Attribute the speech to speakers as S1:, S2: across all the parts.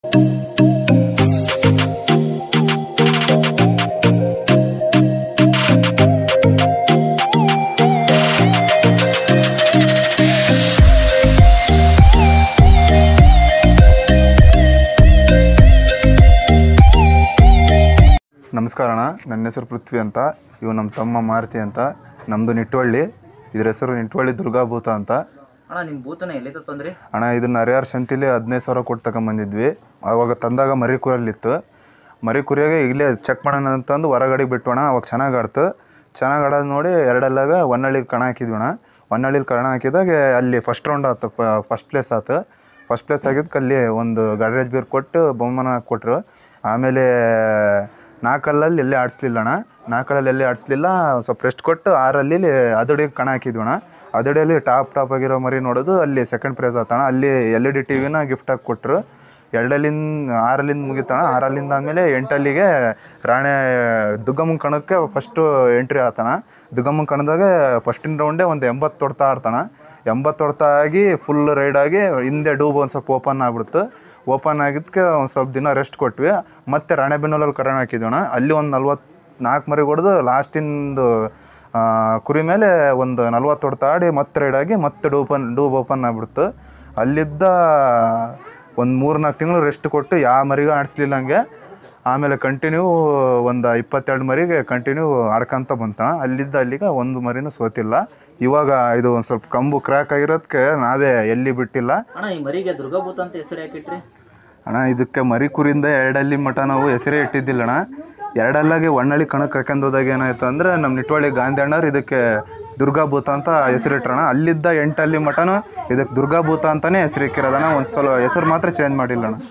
S1: ನಮಸ್ಕಾರ ಅಣ್ಣ ನನ್ನ ಹೆಸರು ಪೃಥ್ವಿ ಅಂತ ಇವು ನಮ್ಮ ತಮ್ಮ ಮಾರುತಿ ಅಂತ ನಮ್ಮದು ನಿಟ್ವಳ್ಳಿ ಇದ್ರ ಹೆಸರು ನಿಟ್ವಳ್ಳಿ ದುರ್ಗಾಭೂತ ಅಂತ
S2: ಅಣ್ಣ ನಿಮ್ಮ ಭೂತನ ಎಲ್ಲಿಂದ ತಂದ್ರಿ
S1: ಅಣ್ಣ ಇದನ್ನ ಹರಿಹರ ಸಂತಿಲಿ ಹದಿನೈದು ಸಾವಿರ ಕೊಟ್ಟು ತಗೊಂಬಂದಿದ್ವಿ ಆವಾಗ ತಂದಾಗ ಮರಿ ಕುರಿಯಲ್ಲಿತ್ತು ಮರಿ ಕುರಿಯಾಗೆ ಇಲ್ಲೇ ಚೆಕ್ ಮಾಡೋಣ ಅಂತಂದು ಹೊರಗಡೆ ಬಿಟ್ಟೋಣ ಅವಾಗ ಚೆನ್ನಾಗಿ ಆಡ್ತು ಚೆನ್ನಾಗಿ ಆಡೋದು ನೋಡಿ ಎರಡಲ್ಲಾಗ ಹೊನ್ನಳ್ಳಿಗೆ ಕಣ ಹಾಕಿದ್ವಿ ಅಣ್ಣ ಹೊನ್ನಳ್ಳಿಲಿ ಕಣ ಹಾಕಿದಾಗ ಅಲ್ಲಿ ಫಸ್ಟ್ ರೌಂಡ್ ಆಯ್ತು ಫಸ್ಟ್ ಪ್ಲೇಸ್ ಆಯ್ತು ಫಸ್ಟ್ ಪ್ಲೇಸ್ ಆಗಿದ್ದಕ್ಕೆ ಅಲ್ಲಿ ಒಂದು ಗಡ್ರೇಜ್ ಬೀರ್ ಕೊಟ್ಟು ಬಹುಮಾನ ಕೊಟ್ಟರು ಆಮೇಲೆ ನಾಲ್ಕಲ್ಲಲ್ಲಿ ಎಲ್ಲಿ ಆಡಿಸ್ಲಿಲ್ಲ ಅಣ್ಣ ನಾಲ್ಕಲ್ಲಲ್ಲಿ ಎಲ್ಲಿ ಆಡಿಸ್ಲಿಲ್ಲ ಸ್ವಲ್ಪ ರೆಸ್ಟ್ ಕೊಟ್ಟು ಆರಲ್ಲಿ ಅದಡಿಗೆ ಕಣ ಹಾಕಿದ್ವಿ ಅಣ್ಣ ಅದಡಿಯಲ್ಲಿ ಟಾಪ್ ಟಾಪ್ ಆಗಿರೋ ಮರಿ ನೋಡೋದು ಅಲ್ಲಿ ಸೆಕೆಂಡ್ ಪ್ರೈಸ್ ಆತಣ ಅಲ್ಲಿ ಎಲ್ ಇ ಡಿ ಟಿ ವಿನ ಗಿಫ್ಟಾಗಿ ಕೊಟ್ಟರು ಎರಡಲ್ಲಿಂದ ಆರಲ್ಲಿಂದ ಮುಗಿತಣ ಆರಲ್ಲಿಂದ ಆದಮೇಲೆ ಎಂಟಲ್ಲಿಗೆ ರಾಣೆ ದುಗ್ಗಮ್ಮನ ಕಣಕ್ಕೆ ಫಸ್ಟು ಎಂಟ್ರಿ ಆತಣ ದುಗ್ಗಮ್ಮನ ಕಣದಾಗ ಫಸ್ಟಿನ ರೌಂಡೇ ಒಂದು ಎಂಬತ್ತು ತೊಡ್ತಾ ಆಡ್ತಾನ ಎಂಬತ್ತು ತೊಡ್ತಾ ಆಗಿ ಫುಲ್ ರೈಡ್ ಆಗಿ ಹಿಂದೆ ಡೂಬ್ ಒಂದು ಸ್ವಲ್ಪ ಓಪನ್ ಆಗ್ಬಿಡ್ತು ಓಪನ್ ಆಗಿದ್ದಕ್ಕೆ ಒಂದು ಸ್ವಲ್ಪ ದಿನ ರೆಸ್ಟ್ ಕೊಟ್ವಿ ಮತ್ತೆ ರಾಣೆಬೆನ್ನೂರಲ್ಲಿ ಕರಣ್ ಹಾಕಿದ್ವಣ ಅಲ್ಲಿ ಒಂದು ನಲ್ವತ್ತು ನಾಲ್ಕು ಮರಿ ಹೊಡೆದು ಲಾಸ್ಟಿಂದು ಆ, ಕುರಿ ಮೇಲೆ ಒಂದು ನಲ್ವತ್ತು ಹೊಡ್ತಾ ಆಡಿ ಮತ್ತೆ ರೈಡ್ ಆಗಿ ಮತ್ತೆ ಡೂಪನ್ ಡೂಬ್ ಓಪನ್ ಆಗ್ಬಿಡ್ತು ಅಲ್ಲಿದ್ದ ಒಂದು ಮೂರು ನಾಲ್ಕು ತಿಂಗಳು ರೆಸ್ಟ್ ಕೊಟ್ಟು ಯಾವ ಮರಿಗೂ ಆಡಿಸ್ಲಿಲ್ಲ ಹಂಗೆ ಆಮೇಲೆ ಕಂಟಿನ್ಯೂ ಒಂದು ಇಪ್ಪತ್ತೆರಡು ಮರಿಗೆ ಕಂಟಿನ್ಯೂ ಆಡ್ಕೊಂತ ಬಂತಣ ಅಲ್ಲಿದ್ದ ಅಲ್ಲಿಗೆ ಒಂದು ಮರಿನೂ ಸೋತಿಲ್ಲ ಇವಾಗ ಇದು ಒಂದು ಸ್ವಲ್ಪ ಕಂಬು ಕ್ರ್ಯಾಕ್ ಆಗಿರೋದಕ್ಕೆ ನಾವೇ ಎಲ್ಲಿ ಬಿಟ್ಟಿಲ್ಲ
S2: ಅಣ್ಣ ಈ ಮರಿಗೆ ದುರ್ಗಾಭೂತ ಅಂತ ಹೆಸರು ಯಾಕಿಟ್ರಿ
S1: ಅಣ್ಣ ಇದಕ್ಕೆ ಮರಿ ಕುರಿಯಿಂದ ಎರಡಲ್ಲಿ ಮಟ ನಾವು ಹೆಸರೇ ಇಟ್ಟಿದ್ದಿಲ್ಲ ಅಣ್ಣ ಎರಡಲ್ಲಾಗಿ ಒಣ್ಣಳ್ಳಿ ಕಣಕ್ಕೆ ಹಾಕೊಂಡೋದಾಗ ಏನಾಯ್ತು ಅಂದರೆ ನಮ್ಮ ನಿಟ್ವಳ್ಳಿ ಗಾಂಧಿ ಅಣ್ಣವ್ರು ಇದಕ್ಕೆ ದುರ್ಗಾಭೂತ ಅಂತ ಹೆಸರಿಟ್ರಣ ಅಲ್ಲಿದ್ದ ಎಂಟಲ್ಲಿ ಮಟನು ಇದಕ್ಕೆ ದುರ್ಗಾಭೂತ ಅಂತಲೇ ಹೆಸರು ಇಕ್ಕಿರೋದಣ್ಣ ಒಂದು ಸಲ ಹೆಸರು ಮಾತ್ರ ಚೇಂಜ್ ಮಾಡಿಲ್ಲ ಅಣ್ಣ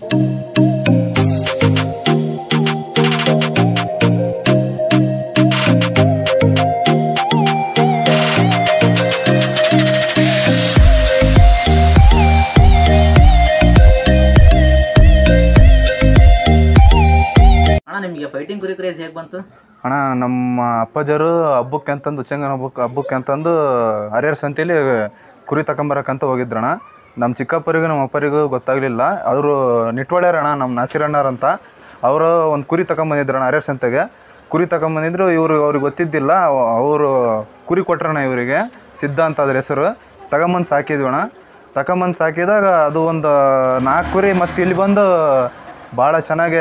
S2: ಅಣ್ಣ ನಿಮಗೆ ಫೈಟಿಂಗ್ ಕುರಿ ಕ್ರೇಜ್ ಹೇಗೆ ಬಂತು
S1: ಅಣ್ಣ ನಮ್ಮ ಅಪ್ಪಾಜರು ಹಬ್ಬಕ್ಕೆ ಅಂತಂದು ಉಚ್ಚಂಗನ ಹಬ್ಬಕ್ಕೆ ಹಬ್ಬಕ್ಕೆ ಅಂತಂದು ಹರಿಹರ ಸಂತೆಯಲ್ಲಿ ಕುರಿ ತಗೊಂಬರಕ್ಕಂತ ಹೋಗಿದ್ರಣ ನಮ್ಮ ಚಿಕ್ಕಪ್ಪರಿಗೂ ನಮ್ಮ ಅಪ್ಪರಿಗೂ ಗೊತ್ತಾಗಲಿಲ್ಲ ಅವರು ನಿಟ್ವಳ್ಯಾರಣ ನಮ್ಮ ನಾಸಿರಣ್ಣವ್ರು ಅಂತ ಅವರು ಒಂದು ಕುರಿ ತಗೊಂಬಂದಿದ್ರಣ ಹರಿಹರ ಸಂತೆಗೆ ಕುರಿ ತಗೊಂಬಂದಿದ್ರು ಇವರು ಅವ್ರಿಗೆ ಗೊತ್ತಿದ್ದಿಲ್ಲ ಅವರು ಕುರಿ ಕೊಟ್ರಣ ಇವರಿಗೆ ಸಿದ್ಧ ಅಂತ ಅದ್ರ ಹೆಸರು ತಗೊಂಬಂದು ಸಾಕಿದ್ವಣ ತಗೊಂಬಂದು ಸಾಕಿದಾಗ ಅದು ಒಂದು ನಾಲ್ಕು ಕುರಿ ಮತ್ತು ಇಲ್ಲಿ ಬಂದು ಭಾಳ ಚೆನ್ನಾಗಿ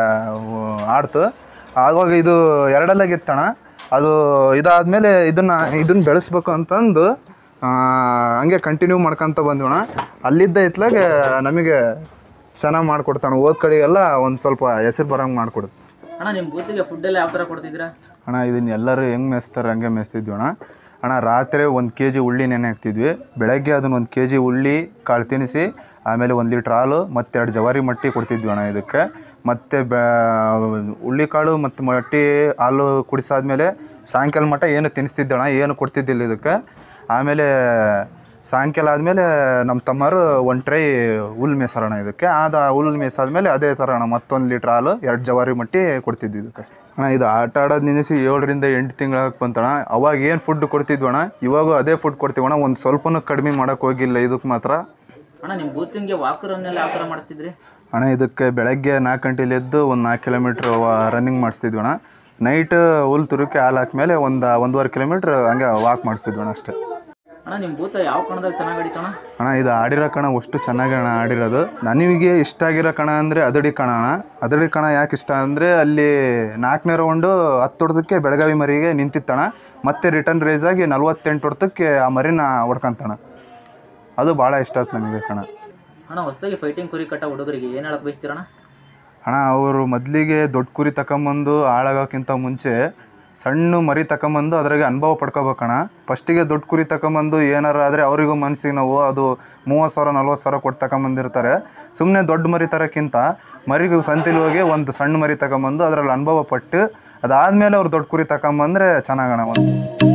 S1: ಆಡ್ತು ಆವಾಗ ಇದು ಎರಡಲ್ಲಾಗಿತ್ತಣ ಅದು ಇದಾದಮೇಲೆ ಇದನ್ನು ಇದನ್ನು ಬೆಳೆಸ್ಬೇಕು ಅಂತಂದು ಆ, ಹಂಗೆ ಕಂಟಿನ್ಯೂ ಮಾಡ್ಕೊತ ಬಂದ್ವಣ ಅಲ್ಲಿದ್ದ ಇತ್ಲಾಗೆ ನಮಗೆ ಚೆನ್ನಾಗಿ ಮಾಡಿಕೊಡ್ತಾನೆ ಓದ್ ಕಡೆಗೆಲ್ಲ ಒಂದು ಸ್ವಲ್ಪ ಹೆಸರು ಬರೋಂಗೆ ಮಾಡಿಕೊಡುತ್ತೆ
S2: ಅಣ್ಣ ನಿಮ್ಮ ಬೂತಿಗೆ ಫುಡ್ ಎಲ್ಲ ಯಾವ ಥರ ಕೊಡ್ತಿದ್ದೀರಾ
S1: ಅಣ್ಣ ಇದನ್ನ ಎಲ್ಲರೂ ಹೆಂಗೆ ಮೇಯಿಸ್ತಾರೆ ಹಂಗೆ ಮೇಯಿಸ್ತಿದ್ವಿ ಅಣ್ಣ ಅಣ್ಣ ರಾತ್ರಿ ಒಂದು ಕೆ ಜಿ ಉಳ್ಳಿ ನೆನೆ ಹಾಕ್ತಿದ್ವಿ ಬೆಳಗ್ಗೆ ಅದನ್ನ ಒಂದು ಕೆ ಜಿ ಉಳ್ಳಿ ಕಾಳು ತಿನ್ನಿಸಿ ಆಮೇಲೆ ಒಂದು ಲೀಟ್ರ್ ಹಾಲು ಮತ್ತು ಎರಡು ಜವಾರಿ ಮಟ್ಟಿ ಕೊಡ್ತಿದ್ವಿ ಅಣ್ಣ ಇದಕ್ಕೆ ಮತ್ತು ಬೆ ಉಳ್ಳಿ ಕಾಳು ಮತ್ತು ಮಟ್ಟಿ ಹಾಲು ಕುಡಿಸಾದ್ಮೇಲೆ ಸಾಯಂಕಾಲ ಮಟ್ಟ ಏನು ತಿನ್ನಿಸ್ತಿದ್ದಣ್ಣ ಏನು ಕೊಡ್ತಿದ್ದಿಲ್ಲ ಇದಕ್ಕೆ ಆಮೇಲೆ ಸಾಯಂಕಾಲ ಆದಮೇಲೆ ನಮ್ಮ ತಮ್ಮರು ಒಂದು ಟ್ರೈ ಹುಲ್ ಮೇಸರೋಣ ಇದಕ್ಕೆ ಆದ ಹುಲ್ ಮೇಸಾದ್ಮೇಲೆ ಅದೇ ಥರ ಅಣ್ಣ ಮತ್ತೊಂದು ಲೀಟ್ರ್ ಹಾಲು ಎರಡು ಜವಾರಿ ಮಟ್ಟಿ ಕೊಡ್ತಿದ್ವಿ ಇದಕ್ಕೆ ಅಣ್ಣ ಇದು ಆಟ ಆಡೋದು ನಿಲ್ಲಿಸಿ ಏಳರಿಂದ ಎಂಟು ತಿಂಗಳಾಗಿ ಬಂತಣ್ಣ ಅವಾಗ ಏನು ಫುಡ್ ಕೊಡ್ತಿದ್ವಣ್ಣ ಇವಾಗೂ ಅದೇ ಫುಡ್ ಕೊಡ್ತೀವಣ್ಣ ಒಂದು ಸ್ವಲ್ಪನೂ ಕಡಿಮೆ ಮಾಡೋಕೆ ಹೋಗಿಲ್ಲ ಇದಕ್ಕೆ ಮಾತ್ರ
S2: ಅಣ್ಣ ನಿಮ್ಮ ಬೂತಿಂಗೆ ವಾಕರನ್ನೆಲ್ಲ ಯಾವ ಥರ ಮಾಡಿಸ್ತಿದ್ರಿ
S1: ಅಣ್ಣ ಇದಕ್ಕೆ ಬೆಳಗ್ಗೆ ನಾಲ್ಕು ಗಂಟೆಲಿ ಎದ್ದು ಒಂದು ನಾಲ್ಕು ಕಿಲೋಮೀಟ್ರ್ ರನ್ನಿಂಗ್ ಮಾಡಿಸ್ತಿದ್ವಿ ಅಣ್ಣ ನೈಟ್ ಹುಲ್ ತುರುಕಿ ಹಾಲು ಹಾಕ್ಮೇಲೆ ಒಂದು ಒಂದೂವರೆ ಕಿಲೋಮೀಟ್ರ್ ಹಂಗೆ ವಾಕ್ ಮಾಡಿಸ್ತಿದ್ವಿ ಅಣ್ಣ ಅಷ್ಟೇ
S2: ಅಣ್ಣ ನಿಮ್ಮ ಭೂತ ಯಾವ ಕಣದಲ್ಲಿ ಚೆನ್ನಾಗಿ ಆಡಿತಣ್ಣ
S1: ಅಣ್ಣ ಇದು ಆಡಿರೋ ಕಣ ಅಷ್ಟು ಚೆನ್ನಾಗಿ ಅಣ್ಣ ಆಡಿರೋದು ನನಗೆ ಇಷ್ಟ ಆಗಿರೋ ಕಣ ಅಂದರೆ ಅದಡಿ ಕಣ ಅಣ್ಣ ಅದಡಿ ಕಣ ಯಾಕೆ ಇಷ್ಟ ಅಂದರೆ ಅಲ್ಲಿ ನಾಲ್ಕನೇ ರೌಂಡು ಹತ್ತು ಹೊಡೆದಕ್ಕೆ ಬೆಳಗಾವಿ ಮರಿಗೆ ನಿಂತಿತ್ತಣ ಮತ್ತೆ ರಿಟರ್ನ್ ರೇಸ್ ಆಗಿ ನಲ್ವತ್ತೆಂಟು ಹೊಡೆದಕ್ಕೆ ಆ ಮರಿನ ಹೊಡ್ಕೊಂತಣ ಅದು ಭಾಳ ಇಷ್ಟ ಆಯ್ತು ನನಗೆ ಕಣ
S2: ಅಣ್ಣ ಹೊಸದಾಗಿ ಫೈಟಿಂಗ್ ಕುರಿ ಕಟ್ಟ ಹುಡುಗರಿಗೆ ಏನು ಹೇಳಕ್ ಬಯಸ್ತೀರಣ್ಣ
S1: ಅಣ್ಣ ಅವರು ಮೊದಲಿಗೆ ದೊಡ್ಡ ಕುರಿ ತಗೊಂಬಂದು ಹಾಳಾಗೋಕ್ಕಿಂತ ಮುಂಚೆ ಸಣ್ಣ ಮರಿ ತಗೊಂಬಂದು ಅದ್ರಾಗೆ ಅನುಭವ ಪಡ್ಕೋಬೇಕಣ್ಣ ಫಸ್ಟಿಗೆ ದೊಡ್ಡ ಕುರಿ ತಗೊಂಬಂದು ಏನಾರು ಆದರೆ ಅವರಿಗೂ ಮನ್ಸಿಗೆ ನೋವು ಅದು ಮೂವತ್ತು ಸಾವಿರ ನಲ್ವತ್ತು ಸಾವಿರ ಕೊಟ್ಟು ತಗೊಂಬಂದಿರ್ತಾರೆ ಸುಮ್ಮನೆ ದೊಡ್ಡ ಮರಿ ತರೋಕ್ಕಿಂತ ಮರಿಗೆ ಸಂತಿಲಿ ಹೋಗಿ ಒಂದು ಸಣ್ಣ ಮರಿ ತಗೊಂಬಂದು ಅದರಲ್ಲಿ ಅನುಭವ ಪಟ್ಟು ಅದಾದಮೇಲೆ ಅವ್ರು ದೊಡ್ಡ ಕುರಿ ತಗೊಂಬಂದ್ರೆ ಚೆನ್ನಾಗಣ ಒಂದು